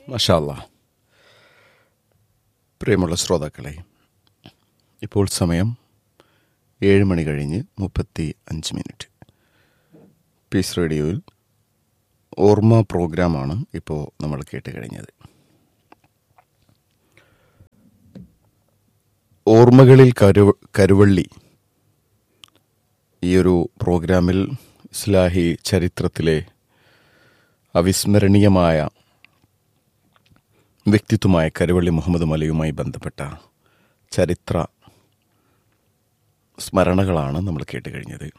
മഷാല്ല പ്രിയമുള്ള ശ്രോതാക്കളെ ഇപ്പോൾ സമയം ഏഴ് മണി കഴിഞ്ഞ് മുപ്പത്തി അഞ്ച് മിനിറ്റ് പീസ് റേഡിയോയിൽ ഓർമ്മ പ്രോഗ്രാമാണ് ഇപ്പോൾ നമ്മൾ കേട്ട് കഴിഞ്ഞത് ഓർമ്മകളിൽ കരു കരുവള്ളി ഈ ഒരു പ്രോഗ്രാമിൽ ഇസ്ലാഹി ചരിത്രത്തിലെ അവിസ്മരണീയമായ വ്യക്തിത്വമായ കരുവള്ളി മുഹമ്മദ് മലയുമായി ബന്ധപ്പെട്ട ചരിത്ര സ്മരണകളാണ് നമ്മൾ കേട്ട് കഴിഞ്ഞത്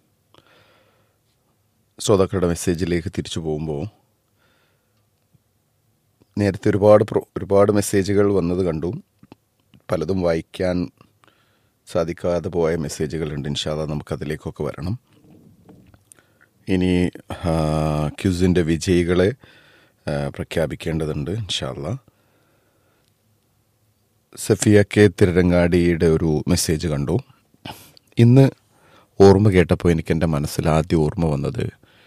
ശ്രോതാക്കളുടെ മെസ്സേജിലേക്ക് തിരിച്ചു പോകുമ്പോൾ നേരത്തെ ഒരുപാട് പ്രോ ഒരുപാട് മെസ്സേജുകൾ വന്നത് കണ്ടു പലതും വായിക്കാൻ സാധിക്കാതെ പോയ മെസ്സേജുകളുണ്ട് ഇൻഷാല്ല നമുക്കതിലേക്കൊക്കെ വരണം ഇനി ക്യൂസിൻ്റെ വിജയികളെ ആ, പ്രഖ്യാപിക്കേണ്ടതുണ്ട് ഇൻഷാല്ല സഫിയ കെ തിരരങ്ങാടിയുടെ ഒരു മെസ്സേജ് കണ്ടു ഇന്ന് ഓർമ്മ കേട്ടപ്പോൾ എനിക്ക് എൻ്റെ മനസ്സിൽ ആദ്യം ഓർമ്മ വന്നത്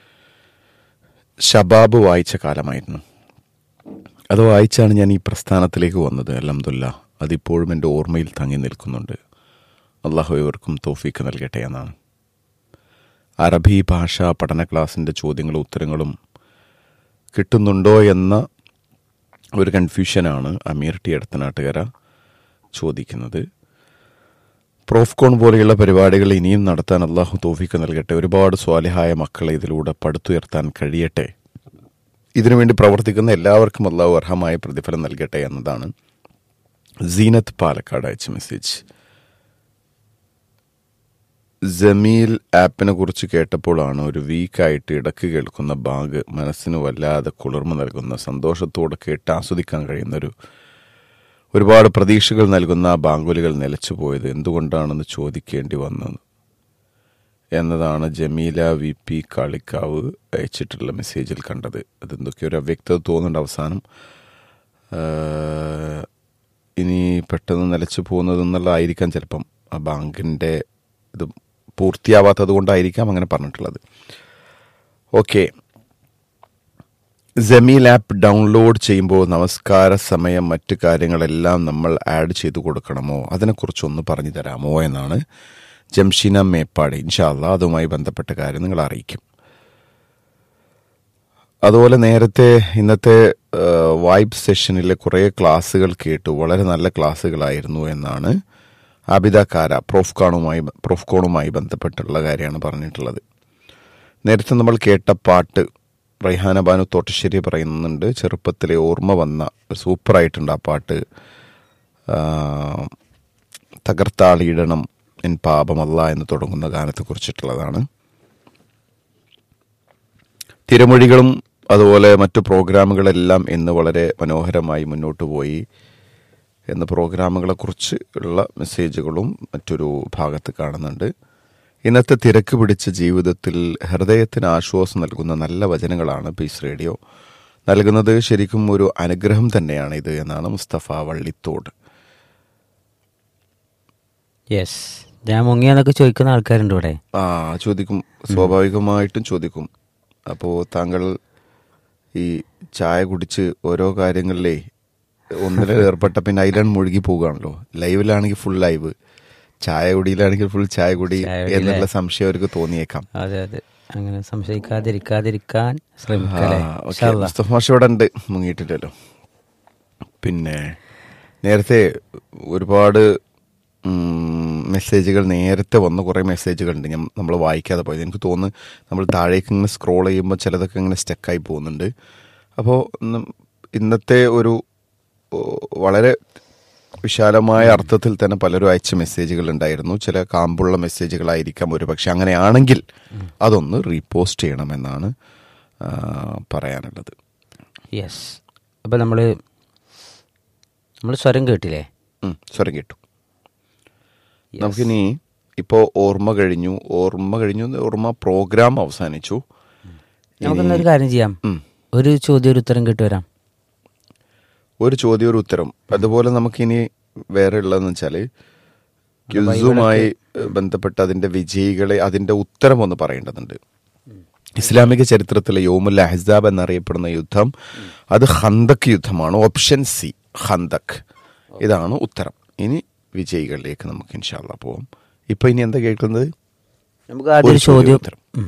ഷബാബ് വായിച്ച കാലമായിരുന്നു അത് വായിച്ചാണ് ഞാൻ ഈ പ്രസ്ഥാനത്തിലേക്ക് വന്നത് അലഹമുല്ല അതിപ്പോഴും എൻ്റെ ഓർമ്മയിൽ തങ്ങി നിൽക്കുന്നുണ്ട് അള്ളാഹു ഇവർക്കും തോഫീക്ക് നൽകട്ടെ എന്നാണ് അറബി ഭാഷ പഠന ക്ലാസ്സിൻ്റെ ചോദ്യങ്ങളും ഉത്തരങ്ങളും കിട്ടുന്നുണ്ടോ എന്ന ഒരു കൺഫ്യൂഷനാണ് അമീർ ടി അടുത്തനാട്ടുകര ചോദിക്കുന്നത് പ്രോഫ്കോൺ പോലെയുള്ള പരിപാടികൾ ഇനിയും നടത്താൻ അള്ളാഹു തോഫിക്ക് നൽകട്ടെ ഒരുപാട് സ്വാലിഹായ മക്കളെ ഇതിലൂടെ പടുത്തുയർത്താൻ കഴിയട്ടെ ഇതിനുവേണ്ടി പ്രവർത്തിക്കുന്ന എല്ലാവർക്കും അള്ളാഹു അർഹമായ പ്രതിഫലം നൽകട്ടെ എന്നതാണ് സീനത്ത് പാലക്കാട് അയച്ച മെസ്സേജ് ജമീൽ ആപ്പിനെ കുറിച്ച് കേട്ടപ്പോഴാണ് ഒരു വീക്കായിട്ട് ഇടക്ക് കേൾക്കുന്ന ബാഗ് മനസ്സിന് വല്ലാതെ കുളിർമ നൽകുന്ന സന്തോഷത്തോടെ കേട്ട് ആസ്വദിക്കാൻ കഴിയുന്ന ഒരു ഒരുപാട് പ്രതീക്ഷകൾ നൽകുന്ന ആ ബാങ്കുലികൾ നിലച്ചു പോയത് എന്തുകൊണ്ടാണെന്ന് ചോദിക്കേണ്ടി വന്നത് എന്നതാണ് ജമീല വി പി കാളിക്കാവ് അയച്ചിട്ടുള്ള മെസ്സേജിൽ കണ്ടത് അതെന്തൊക്കെയോ ഒരു അവ്യക്തത തോന്നുന്നുണ്ട് അവസാനം ആ, ഇനി പെട്ടെന്ന് നിലച്ചു പോകുന്നത് എന്നുള്ളതായിരിക്കാം ചിലപ്പം ആ ബാങ്കിൻ്റെ ഇത് പൂർത്തിയാവാത്തത് കൊണ്ടായിരിക്കാം അങ്ങനെ പറഞ്ഞിട്ടുള്ളത് ഓക്കെ ജമീൽ ആപ്പ് ഡൗൺലോഡ് ചെയ്യുമ്പോൾ നമസ്കാര സമയം മറ്റു കാര്യങ്ങളെല്ലാം നമ്മൾ ആഡ് ചെയ്തു കൊടുക്കണമോ അതിനെക്കുറിച്ചൊന്ന് പറഞ്ഞു തരാമോ എന്നാണ് ജംഷീന മേപ്പാടി ഇൻഷാല്ല അതുമായി ബന്ധപ്പെട്ട കാര്യം നിങ്ങൾ അറിയിക്കും അതുപോലെ നേരത്തെ ഇന്നത്തെ വൈബ് സെഷനിലെ കുറേ ക്ലാസ്സുകൾ കേട്ടു വളരെ നല്ല ക്ലാസ്സുകളായിരുന്നു എന്നാണ് ആബിദക്കാര പ്രോഫ്കോണുമായി പ്രോഫ്കോണുമായി ബന്ധപ്പെട്ടുള്ള കാര്യമാണ് പറഞ്ഞിട്ടുള്ളത് നേരത്തെ നമ്മൾ കേട്ട പാട്ട് റൈഹാന ബാനു തോട്ടശ്ശേരി പറയുന്നുണ്ട് ചെറുപ്പത്തിലെ ഓർമ്മ വന്ന സൂപ്പറായിട്ടുണ്ട് ആ പാട്ട് ആ, തകർത്താളിയിടണം എൻ പാപമല്ല എന്ന് തുടങ്ങുന്ന ഗാനത്തെ കുറിച്ചിട്ടുള്ളതാണ് തിരമൊഴികളും അതുപോലെ മറ്റു പ്രോഗ്രാമുകളെല്ലാം ഇന്ന് വളരെ മനോഹരമായി മുന്നോട്ട് പോയി എന്ന പ്രോഗ്രാമുകളെക്കുറിച്ച് ഉള്ള മെസ്സേജുകളും മറ്റൊരു ഭാഗത്ത് കാണുന്നുണ്ട് ഇന്നത്തെ തിരക്ക് പിടിച്ച ജീവിതത്തിൽ ഹൃദയത്തിന് ആശ്വാസം നൽകുന്ന നല്ല വചനങ്ങളാണ് പീസ് റേഡിയോ നൽകുന്നത് ശരിക്കും ഒരു അനുഗ്രഹം തന്നെയാണ് ഇത് എന്നാണ് മുസ്തഫ വള്ളിത്തോട് യെസ് ഞാൻ മുങ്ങിയെന്നൊക്കെ ചോദിക്കുന്ന ആൾക്കാരുണ്ട് ഇവിടെ ആ ചോദിക്കും സ്വാഭാവികമായിട്ടും ചോദിക്കും അപ്പോൾ താങ്കൾ ഈ ചായ കുടിച്ച് ഓരോ കാര്യങ്ങളിലേ ഒന്നിൽ ഏർപ്പെട്ട പിന്നെ അതിലാണ് മുഴുകി പോവുകയാണല്ലോ ലൈവിലാണെങ്കിൽ ഫുൾ ലൈവ് ചായ കുടിയിലാണെങ്കിൽ ഫുൾ ചായ കുടി ചായ കുടി എന്നുള്ള സംശയം അവർക്ക് തോന്നിയേക്കാം അതെ അതെ അങ്ങനെ സംശയിക്കാതിരിക്കാതിരിക്കാൻ ആ, ശ്രമിക്കല്ലേ ഓക്കേ. ഇൻഷാ അല്ലാ. മുസ്തഫ മാഷ് ഇവിടെ ഉണ്ട് മുങ്ങിയിട്ടില്ലല്ലോ പിന്നെ നേരത്തെ ഒരുപാട് ഉം, മെസ്സേജുകൾ നേരത്തെ വന്ന കുറേ മെസ്സേജുകൾ ഉണ്ട് ഞാൻ നമ്മൾ വായിക്കാതെ പോയത് എനിക്ക് തോന്നുന്നു നമ്മൾ താഴേക്ക് ഇങ്ങനെ സ്ക്രോൾ ചെയ്യുമ്പോൾ ചിലതൊക്കെ ഇങ്ങനെ സ്റ്റക്കായി പോകുന്നുണ്ട് അപ്പോൾ ഇന്നത്തെ ഒരു ഓ, വളരെ വിശാലമായ അർത്ഥത്തിൽ തന്നെ പലരും അയച്ച മെസ്സേജുകൾ ഉണ്ടായിരുന്നു ചില കാമ്പുള്ള മെസ്സേജുകളായിരിക്കാം ഒരു പക്ഷെ അങ്ങനെയാണെങ്കിൽ അതൊന്ന് റീപോസ്റ്റ് ചെയ്യണമെന്നാണ് ആ, പറയാനുള്ളത് യെസ് അപ്പം നമ്മൾ നമ്മൾ സ്വരം കേട്ടില്ലേ ഉം, സ്വരം കേട്ടു നമുക്കിനി ഇപ്പോൾ ഓർമ്മ കഴിഞ്ഞു ഓർമ്മ കഴിഞ്ഞു ഓർമ്മ പ്രോഗ്രാം അവസാനിച്ചു നമുക്കൊന്നൊരു കാര്യം ചെയ്യാം ഉം. ഒരു ചോദ്യം ഒരു ഉത്തരം കേട്ട് വരാം ഒരു ചോദ്യം ഒരു ഉത്തരം അതുപോലെ നമുക്കിനി വേറെ ഉള്ളതെന്ന് വെച്ചാൽ ക്യുസുമായി ബന്ധപ്പെട്ട് അതിന്റെ വിജയികളെ അതിന്റെ ഉത്തരം ഒന്ന് പറയേണ്ടതുണ്ട് ഇസ്ലാമിക ചരിത്രത്തിലെ യോമുൽ അഹ്സാബ് എന്നറിയപ്പെടുന്ന യുദ്ധം അത് ഹന്തക് യുദ്ധമാണ് ഓപ്ഷൻ സി ഹന്തക് ഇതാണ് ഉത്തരം ഇനി വിജയികളിലേക്ക് നമുക്ക് ഇൻഷാല്ല പോവാം ഇപ്പൊ ഇനി എന്താ കേൾക്കുന്നത് നമുക്ക് ആദ്യം ഒരു ഒരു ചോദ്യം ചോദ്യം ഉത്തരം. ഉം.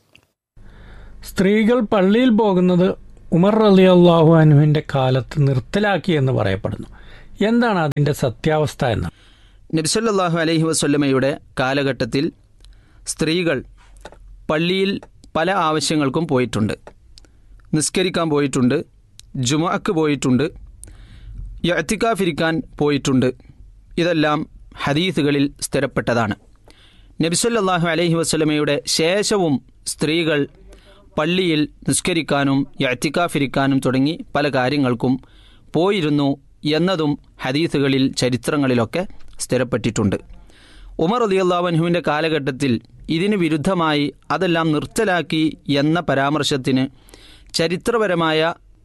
സ്ത്രീകൾ പള്ളിയിൽ പോകുന്നത് ഉമർ റലി അള്ളാഹു അനുവിന്റെ കാലത്ത് നിർത്തലാക്കി എന്ന് പറയപ്പെടുന്നു എന്താണ് അതിന്റെ സത്യാവസ്ഥ എന്ന് നബ്സല്ലാഹു അലൈഹി വസ്ല്ലമയുടെ കാലഘട്ടത്തിൽ സ്ത്രീകൾ പള്ളിയിൽ പല ആവശ്യങ്ങൾക്കും പോയിട്ടുണ്ട് നിസ്കരിക്കാൻ പോയിട്ടുണ്ട് ജുമഅക്ക് പോയിട്ടുണ്ട് യത്തിക്കാഫിരിക്കാൻ പോയിട്ടുണ്ട് ഇതെല്ലാം ഹദീസുകളിൽ സ്ഥിരപ്പെട്ടതാണ് നബിസല്ലാഹു അലൈഹി വസ്ലമയുടെ ശേഷവും സ്ത്രീകൾ പള്ളിയിൽ നിസ്കരിക്കാനും യത്തിക്കാഫിരിക്കാനും തുടങ്ങി പല കാര്യങ്ങൾക്കും പോയിരുന്നു എന്നതും ഹദീസുകളിൽ ചരിത്രങ്ങളിലൊക്കെ സ്ഥിരപ്പെട്ടിട്ടുണ്ട് ഉമർ അലിയല്ലാവൻഹുവിൻ്റെ കാലഘട്ടത്തിൽ ഇതിന് വിരുദ്ധമായി അതെല്ലാം നിർത്തലാക്കി എന്ന പരാമർശത്തിന് ചരിത്രപരമായ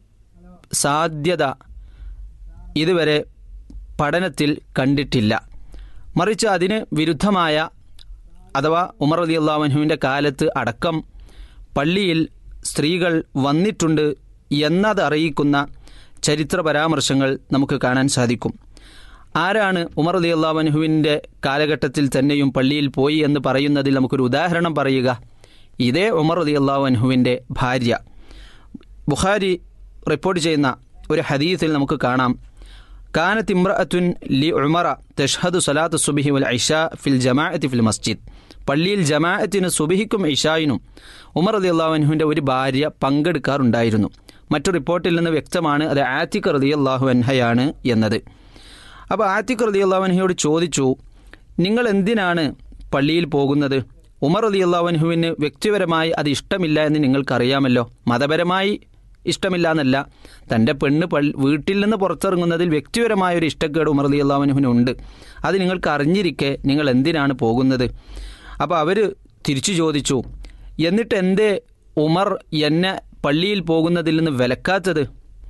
സാധ്യത ഇതുവരെ പഠനത്തിൽ കണ്ടിട്ടില്ല മറിച്ച് അതിന് വിരുദ്ധമായ അഥവാ ഉമർ അലി അള്ളാഹുവിൻ്റെ കാലത്ത് അടക്കം പള്ളിയിൽ സ്ത്രീകൾ വന്നിട്ടുണ്ട് എന്നത് അറിയിക്കുന്ന ചരിത്ര പരാമർശങ്ങൾ നമുക്ക് കാണാൻ സാധിക്കും ആരാണ് ഉമർ അലി അള്ളാഹുവിൻ്റെ കാലഘട്ടത്തിൽ തന്നെയും പള്ളിയിൽ പോയി എന്ന് പറയുന്നതിൽ നമുക്കൊരു ഉദാഹരണം പറയുക ഇതേ ഉമർ അലി അള്ളാഹുവിൻ്റെ ഭാര്യ ബുഖാരി റിപ്പോർട്ട് ചെയ്യുന്ന ഒരു ഹദീസിൽ നമുക്ക് കാണാം കാനത്ത് ഇമ്രഅത്തുൻ ലി ഉമറ തഷ്ഹദു സലാത്ത് സുബിഹി വൽ ഇഷ ഫിൽ ജമാഅത്തി ഫിൽ മസ്ജിദ് പള്ളിയിൽ ജമാഅത്തിന് സുബിഹിക്കും ഇഷായിനും ഉമർ അലി അള്ളാഹുവിൻ്റെ ഒരു ഭാര്യ പങ്കെടുക്കാറുണ്ടായിരുന്നു മറ്റു റിപ്പോർട്ടിൽ നിന്ന് വ്യക്തമാണ് അത് ആത്തിഖ് റതി അള്ളാഹു അൻഹയാണ് എന്നത് അപ്പോൾ ആത്തിഖ് റതി അള്ളാഹു അൻഹയോട് ചോദിച്ചു നിങ്ങൾ എന്തിനാണ് പള്ളിയിൽ പോകുന്നത് ഉമർ അലി അള്ളാഹുവിന് വ്യക്തിപരമായി അത് ഇഷ്ടമില്ല എന്ന് നിങ്ങൾക്കറിയാമല്ലോ മതപരമായി ഇഷ്ടമില്ല എന്നല്ല തൻ്റെ പെണ്ണ് പള്ളി വീട്ടിൽ നിന്ന് പുറത്തിറങ്ങുന്നതിൽ വ്യക്തിപരമായ ഒരു ഇഷ്ടക്കേട് ഉമർ അലി അള്ളാഹുവിനുണ്ട് അത് നിങ്ങൾക്ക് അറിഞ്ഞിരിക്കെ നിങ്ങൾ എന്തിനാണ് പോകുന്നത് അപ്പോൾ അവർ തിരിച്ചു ചോദിച്ചു എന്നിട്ട് എന്തേ ഉമർ എന്നെ പള്ളിയിൽ പോകുന്നതിൽ നിന്ന് വിലക്കാത്തത്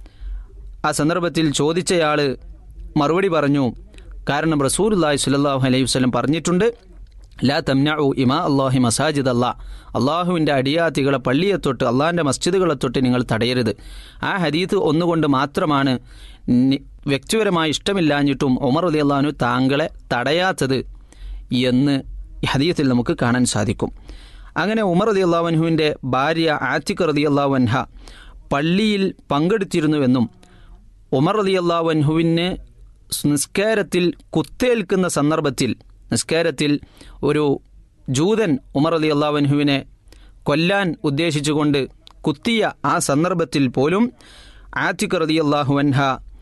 ആ സന്ദർഭത്തിൽ ചോദിച്ചയാൾ മറുപടി പറഞ്ഞു കാരണം റസൂലുല്ലാഹി സ്വല്ലല്ലാഹു അലൈഹി വസല്ലം പറഞ്ഞിട്ടുണ്ട് ലാ തംനഉ ഇമാ അള്ളാഹി മസാജിദ് അല്ലാ അള്ളാഹുവിൻ്റെ അടിയാത്തികളെ പള്ളിയെ തൊട്ട് അള്ളാഹിൻ്റെ മസ്ജിദുകളെ തൊട്ട് നിങ്ങൾ തടയരുത് ആ ഹദീത്ത് ഒന്നുകൊണ്ട് മാത്രമാണ് നി- വ്യക്തിപരമായി ഇഷ്ടമില്ലാഞ്ഞിട്ടും ഉമർ അലി അള്ളാഹുനു താങ്കളെ തടയാത്തത് എന്ന് ഈ ഹദീത്തിൽ നമുക്ക് കാണാൻ സാധിക്കും അങ്ങനെ ഉമർ അലി അള്ളാഹുവിൻ്റെ ഭാര്യ ആത്തിഖ് റതി അള്ളാഹുൻഹ പള്ളിയിൽ പങ്കെടുത്തിരുന്നുവെന്നും ഉമർ അലി അള്ളാഹുവിന് നിസ്കാരത്തിൽ കുത്തേൽക്കുന്ന സന്ദർഭത്തിൽ നിസ്കാരത്തിൽ ഒരു ജൂതൻ ഉമർ അലി അള്ളാഹുവിനെ കൊല്ലാൻ ഉദ്ദേശിച്ചുകൊണ്ട് കുത്തിയ ആ സന്ദർഭത്തിൽ പോലും ആത്തിഖ് റതി അള്ളാഹുവൻഹ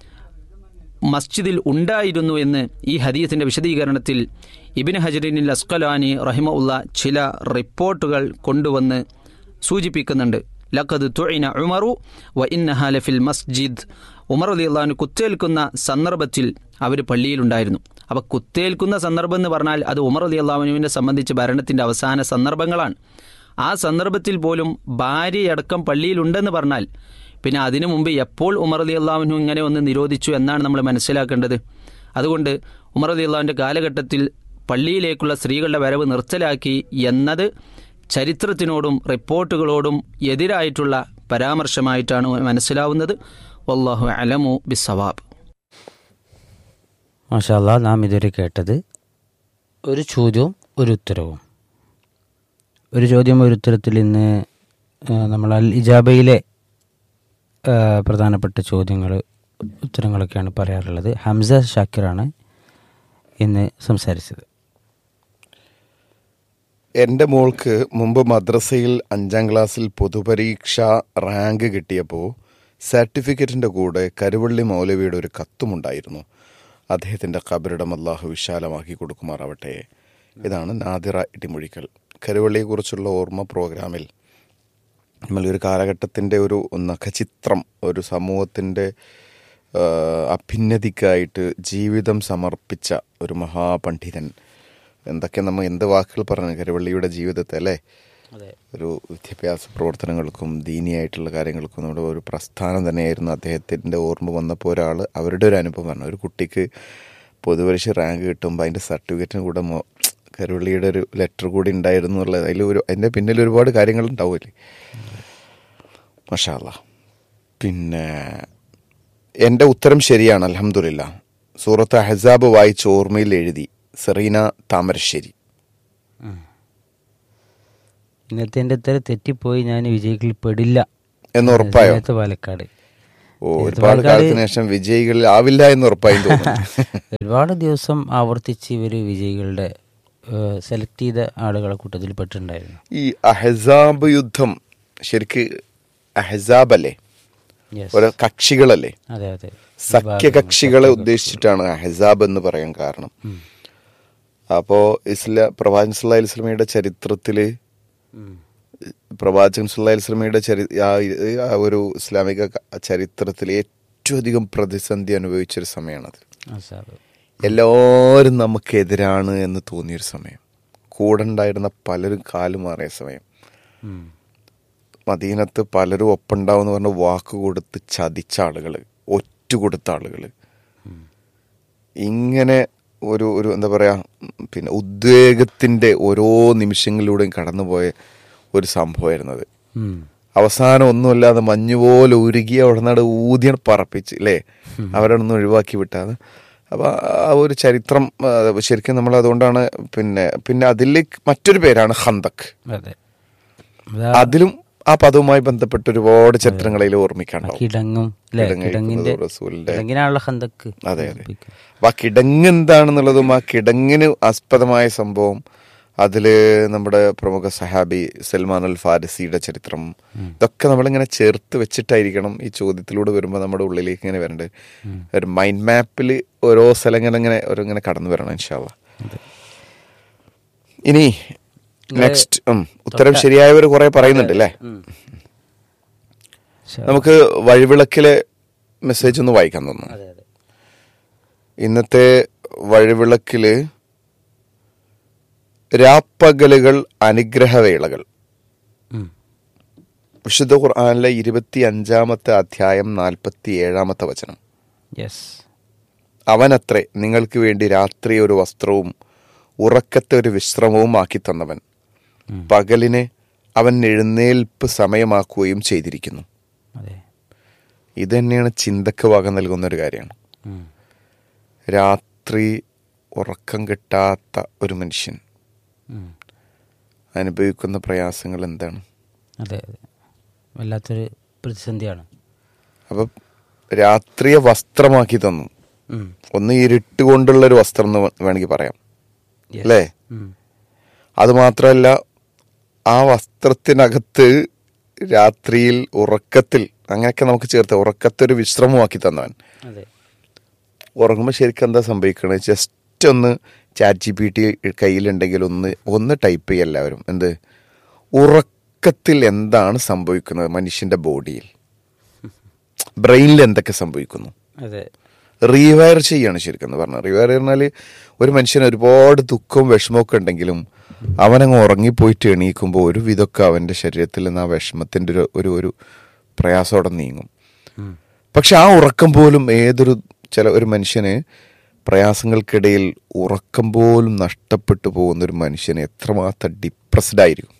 മസ്ജിദിൽ ഉണ്ടായിരുന്നു എന്ന് ഈ ഹദീസിന്റെ വിശദീകരണത്തിൽ ഇബിൻ ഹജറിനിൽ അസ്കലാനി റഹിമ ഉള്ള ചില റിപ്പോർട്ടുകൾ കൊണ്ടുവന്ന് സൂചിപ്പിക്കുന്നുണ്ട് ലഖദ് തുഇന ഉമറു വ ഇന്നഹ ലഫിൽ മസ്ജിദ് ഉമർ അലി അള്ളഹാന് കുത്തേൽക്കുന്ന സന്ദർഭത്തിൽ അവർ പള്ളിയിലുണ്ടായിരുന്നു അപ്പോൾ കുത്തേൽക്കുന്ന സന്ദർഭം എന്ന് പറഞ്ഞാൽ അത് ഉമർ അലി അള്ളാഹുവിനെ സംബന്ധിച്ച് ഭരണത്തിൻ്റെ അവസാന സന്ദർഭങ്ങളാണ് ആ സന്ദർഭത്തിൽ പോലും ഭാര്യയടക്കം പള്ളിയിലുണ്ടെന്ന് പറഞ്ഞാൽ പിന്നെ അതിനു മുമ്പ് എപ്പോൾ ഉമർ അലി അള്ളാഹുവിനു ഇങ്ങനെ ഒന്ന് നിരോധിച്ചു എന്നാണ് നമ്മൾ മനസ്സിലാക്കേണ്ടത് അതുകൊണ്ട് ഉമർ അലി അള്ളാഹുവിൻ്റെ കാലഘട്ടത്തിൽ പള്ളിയിലേക്കുള്ള സ്ത്രീകളുടെ വരവ് നിർത്തലാക്കി എന്നത് ചരിത്രത്തിനോടും റിപ്പോർട്ടുകളോടും എതിരായിട്ടുള്ള പരാമർശമായിട്ടാണ് മനസ്സിലാവുന്നത് വല്ലാഹു അലമു ബിസവാബ് മാഷാല്ല നാം ഇതുവരെ കേട്ടത് ഒരു ചോദ്യവും ഒരു ഉത്തരവും ഒരു ചോദ്യം ഒരു ഉത്തരത്തിൽ ഇന്ന് ആ, നമ്മൾ അൽ ഇജാബയിലെ ആ, പ്രധാനപ്പെട്ട ചോദ്യങ്ങൾ ഉത്തരങ്ങളൊക്കെയാണ് പറയാറുള്ളത് ഹംസ ഷാക്കിറാണ് ഇന്ന് സംസാരിച്ചത് എൻ്റെ മോൾക്ക് മുമ്പ് മദ്രസയിൽ അഞ്ചാം ക്ലാസ്സിൽ പൊതുപരീക്ഷ റാങ്ക് കിട്ടിയപ്പോൾ സർട്ടിഫിക്കറ്റിൻ്റെ കൂടെ കരുവള്ളി മൗലവിയുടെ ഒരു കത്തുമുണ്ടായിരുന്നു അദ്ദേഹത്തിൻ്റെ കബറിടം അള്ളാഹു വിശാലമാക്കി കൊടുക്കുമാറാവട്ടെ ഇതാണ് നാദിറ ഇടിമൊഴിക്കൽ കരുവള്ളിയെക്കുറിച്ചുള്ള ഓർമ്മ പ്രോഗ്രാമിൽ നമ്മൾ ഒരു കാലഘട്ടത്തിൻ്റെ ഒരു നഖചിത്രം ഒരു സമൂഹത്തിൻ്റെ ആ, അഭ്യുന്നതിക്കായിട്ട് ജീവിതം സമർപ്പിച്ച ഒരു മഹാപണ്ഡിതൻ എന്തൊക്കെ നമ്മൾ എന്ത് വാക്കുകൾ പറഞ്ഞു കരുവള്ളിയുടെ ജീവിതത്തെ അല്ലേ ഒരു വിദ്യാഭ്യാസ പ്രവർത്തനങ്ങൾക്കും ദീനിയായിട്ടുള്ള കാര്യങ്ങൾക്കും നമ്മുടെ ഒരു പ്രസ്ഥാനം തന്നെയായിരുന്നു അദ്ദേഹത്തിൻ്റെ ഓർമ്മ വന്നപ്പോൾ ഒരാൾ അവരുടെ ഒരു അനുഭവം പറഞ്ഞു ഒരു കുട്ടിക്ക് പൊതുപരീക്ഷ റാങ്ക് കിട്ടുമ്പോൾ അതിൻ്റെ സർട്ടിഫിക്കറ്റിന് കൂടെ മോ കരുവള്ളിയുടെ ഒരു ലെറ്റർ കൂടി ഉണ്ടായിരുന്നു എന്നുള്ളത് അതിൽ ഒരു അതിൻ്റെ പിന്നിൽ ഒരുപാട് കാര്യങ്ങൾ ഉണ്ടാവുമല്ലേ മഷാല്ല പിന്നെ എൻ്റെ ഉത്തരം ശരിയാണ് അലഹമുല്ല സൂറത്ത് ഹസാബ് വായിച്ച് ഓർമ്മയിൽ എഴുതി സെറീന താമരശ്ശേരി ഇന്നത്തെ എൻ്റെ ഉത്തരം തെറ്റിപ്പോയി ഞാൻ വിജയികളിൽ പെടില്ല എന്ന് ഉറപ്പായോ സമയത്ത് പാലക്കാട് ഓ ഒരുപാട് കാലത്തിന് ശേഷം വിജയികളിൽ ആവില്ല എന്ന് ഉറപ്പായി തോന്നുന്നു ഒരുപാട് ദിവസം ആവർത്തിച്ച് ഇവർ വിജയികളുടെ സെലക്ട് ചെയ്ത ആളുകളെ കൂട്ടത്തിൽ പെട്ടിട്ടുണ്ടായിരുന്നു ഈ അഹസാബ് യുദ്ധം ശരിക്ക് അഹസാബ് അല്ലേ Yes. ഓരോ കക്ഷികളല്ലേ അതെ അതെ സഖ്യകക്ഷികളെ ഉദ്ദേശിച്ചിട്ടാണ് അഹസാബ് എന്ന് പറയാൻ കാരണം അപ്പോ ഇസ്ലാ പ്രവാചകൻ സല്ലല്ലാഹു അലൈഹി വസല്ലമയുടെ ചരിത്രത്തില് ഉം. പ്രവാചകൻ സല്ലല്ലാഹു അലൈഹി വസല്ലമയുടെ ചരി ആ ആ ഒരു ഇസ്ലാമിക ക- ചരിത്രത്തിൽ ഏറ്റവും അധികം പ്രതിസന്ധി അനുഭവിച്ചൊരു സമയമാണത് അസാബ്. എല്ലാവരും നമുക്കെതിരാണ് എന്ന് തോന്നിയൊരു സമയം കൂടെ ഉണ്ടായിരുന്ന പലരും കാലു മാറിയ സമയം ഉം. മദീനത്ത് പലരും ഒപ്പുണ്ടാവുമെന്ന് പറഞ്ഞ വാക്ക് കൊടുത്ത് ചതിച്ച ആളുകൾ ഒറ്റ കൊടുത്ത ആളുകൾ ഇങ്ങനെ ഒരു ഒരു എന്താ പറയാ ഉം, പിന്നെ ഉദ്വേഗത്തിന്റെ ഓരോ നിമിഷങ്ങളിലൂടെയും കടന്നുപോയ ഒരു സംഭവമായിരുന്നത് ഉം. അവസാനം ഒന്നുമില്ലാതെ മഞ്ഞുപോലെ ഉരുകിയ ഉടനട് ഊതിയ പറപ്പിച്ച് അല്ലേ അവരൊന്നും ഒഴിവാക്കി വിട്ടാതെ അപ്പൊ ആ ഒരു ചരിത്രം ആ, ശരിക്കും നമ്മൾ അതുകൊണ്ടാണ് പിന്നെ പിന്നെ അതിൽ മറ്റൊരു പേരാണ് ഹന്തക് അതെ അതാ അതിലും ആ പദവുമായി ബന്ധപ്പെട്ട് ഒരുപാട് ചരിത്രങ്ങളിൽ ഓർമ്മിക്കാണ്ടാവും കിടങ്ങും അല്ലെ കിടങ്ങ് കിടങ്ങിന്റെ കഴിക്കുന്നത് റസൂലിന്റെ- കിടങ്ങിനാണല്ലോ ഹന്തക്ക് അതെ അതെ അപ്പൊ ആ കിടങ്ങ് എന്താണെന്നുള്ളതും ആ കിടങ്ങിന് ആസ്പദമായ സംഭവം അതില് നമ്മുടെ പ്രമുഖ സഹാബി സൽമാൻ അൽ ഫാരിസിയുടെ ചരിത്രം ഇതൊക്കെ നമ്മളിങ്ങനെ ചേർത്ത് വെച്ചിട്ടായിരിക്കണം ഈ ചോദ്യത്തിലൂടെ വരുമ്പോൾ നമ്മുടെ ഉള്ളിലേക്ക് ഇങ്ങനെ വരേണ്ടത് ഒരു മൈൻഡ് മാപ്പിൽ ഓരോ സ്ഥലങ്ങൾ ഇങ്ങനെ ഓരോ ഇങ്ങനെ കടന്നു വരണം ഇൻഷാല്ല ഇനി നെക്സ്റ്റ് ഉത്തരം ശരിയായവർ കുറെ പറയുന്നുണ്ട് അല്ലേ നമുക്ക് വഴിവിളക്കിലെ മെസ്സേജ് ഒന്ന് വായിക്കാൻ തോന്നുന്നു അതെ അതെ ഇന്നത്തെ വഴിവിളക്കില് രാപ്പകലുകൾ അനുഗ്രഹവേളകൾ ഉം. വിശുദ്ധ ഖുർആാനിലെ ഇരുപത്തി അഞ്ചാമത്തെ അധ്യായം നാൽപ്പത്തി ഏഴാമത്തെ വചനം യെസ് അവനത്രേ നിങ്ങൾക്ക് വേണ്ടി രാത്രി ഒരു വസ്ത്രവും ഉറക്കത്തെ ഒരു വിശ്രമവും ആക്കി തന്നവൻ പകലിന് അവൻ എഴുന്നേൽപ്പ് സമയമാക്കുകയും ചെയ്തിരിക്കുന്നു അതെ ഇത് തന്നെയാണ് ചിന്തക്ക് വക നൽകുന്ന ഒരു കാര്യമാണ് ഉം. രാത്രി ഉറക്കം കിട്ടാത്ത ഒരു മനുഷ്യൻ ഉം. അനുഭവിക്കുന്ന പ്രയാസങ്ങൾ എന്താണ് അതെ അതെ വല്ലാത്തൊരു പ്രതിസന്ധിയാണ് അപ്പം രാത്രിയെ വസ്ത്രമാക്കി തന്നു ഉം. ഒന്ന് ഇരുട്ട് കൊണ്ടുള്ള ഒരു വസ്ത്രം എന്ന് വേണമെങ്കിൽ പറയാം Yes. അല്ലേ ഉം. അത് മാത്രമല്ല ആ വസ്ത്രത്തിനകത്ത് രാത്രിയിൽ ഉറക്കത്തിൽ അങ്ങനെയൊക്കെ നമുക്ക് ചേർത്ത് ഉറക്കത്തൊരു വിശ്രമമാക്കി തന്നവൻ അതെ ഉറങ്ങുമ്പോൾ ശരിക്കും എന്താ സംഭവിക്കണത് ജസ്റ്റ് ഒന്ന് ചാറ്റ് ജി പി ടി കയ്യിലുണ്ടെങ്കിൽ ഒന്ന് ഒന്ന് ടൈപ്പ് ചെയ്യുക എല്ലാവരും എന്ത് ഉറക്കത്തിൽ എന്താണ് സംഭവിക്കുന്നത് മനുഷ്യന്റെ ബോഡിയിൽ ബ്രെയിനിൽ എന്തൊക്കെ സംഭവിക്കുന്നു അതെ റീവയർ ചെയ്യാണ് ശരിക്കും എന്ന് പറഞ്ഞാൽ റീവയർ പറഞ്ഞാൽ ഒരു മനുഷ്യന് ഒരുപാട് ദുഃഖവും വിഷമമൊക്കെ ഉണ്ടെങ്കിലും അവനങ്ങ് ഉറങ്ങിപ്പോയിട്ട് എണീക്കുമ്പോൾ ഒരു വിധമൊക്കെ അവൻ്റെ ശരീരത്തിൽ നിന്ന് ആ വിഷമത്തിൻ്റെ ഒരു ഒരു ഒരു പ്രയാസത്തോടെ നീങ്ങും ഉം. പക്ഷെ ആ ഉറക്കം പോലും ഏതൊരു ചില ഒരു മനുഷ്യന് പ്രയാസങ്ങൾക്കിടയിൽ ഉറക്കം പോലും നഷ്ടപ്പെട്ടു പോകുന്ന ഒരു മനുഷ്യന് എത്രമാത്രം ഡിപ്രസ്ഡ് ആയിരിക്കും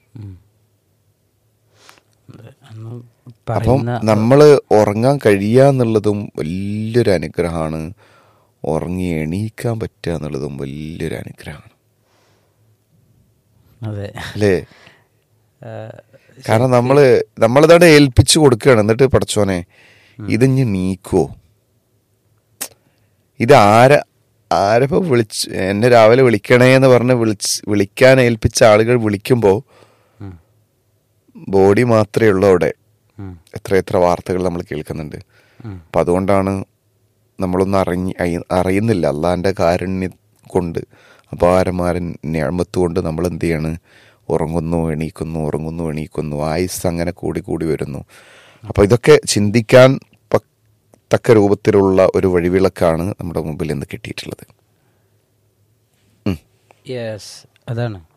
അന്ന് അപ്പം പറയുന്ന നമ്മൾ ഉറങ്ങാൻ കഴിയുക എന്നുള്ളതും വലിയൊരു അനുഗ്രഹമാണ് ഉറങ്ങി എണീക്കാൻ പറ്റുക എന്നുള്ളതും വലിയൊരു അനുഗ്രഹമാണ് അതെ അല്ലേ ആ, കാരണം നമ്മള് നമ്മളിതവിടെ ഏൽപ്പിച്ചു കൊടുക്കുകയാണ് എന്നിട്ട് പടച്ചോനെ ഇതിഞ്ഞ് നീക്കുവോ ഇത് ആര ആരപ്പോ വിളിച്ച് എന്നെ രാവിലെ വിളിക്കണേ എന്ന് പറഞ്ഞ് വിളിച്ച് വിളിക്കാൻ ഏൽപ്പിച്ച ആളുകൾ വിളിക്കുമ്പോൾ ഉം. ബോഡി മാത്രമേ ഉള്ളൂ അവിടെ ഉം. എത്ര എത്ര വാർത്തകൾ നമ്മൾ കേൾക്കുന്നുണ്ട് ഉം. അപ്പം അതുകൊണ്ടാണ് നമ്മളൊന്നും അറിഞ്ഞ് അയി- അറിയുന്നില്ല അള്ളാൻ്റെ കാരുണ്യം കൊണ്ട് അപാരമാരൻ ഞാമത്ത് കൊണ്ട് നമ്മൾ എന്ത് ചെയ്യാണ് ഉറങ്ങുന്നു എണീക്കുന്നു ഉറങ്ങുന്നു എണീക്കുന്നു ആയുസ് അങ്ങനെ കൂടി കൂടി വരുന്നു അപ്പോൾ ഇതൊക്കെ ചിന്തിക്കാൻ പ- തക്ക രൂപത്തിലുള്ള ഒരു വഴിവിളക്കാണ് നമ്മുടെ മുമ്പിൽ ഇന്ന് കിട്ടിയിട്ടുള്ളത് യെസ് അതാണ്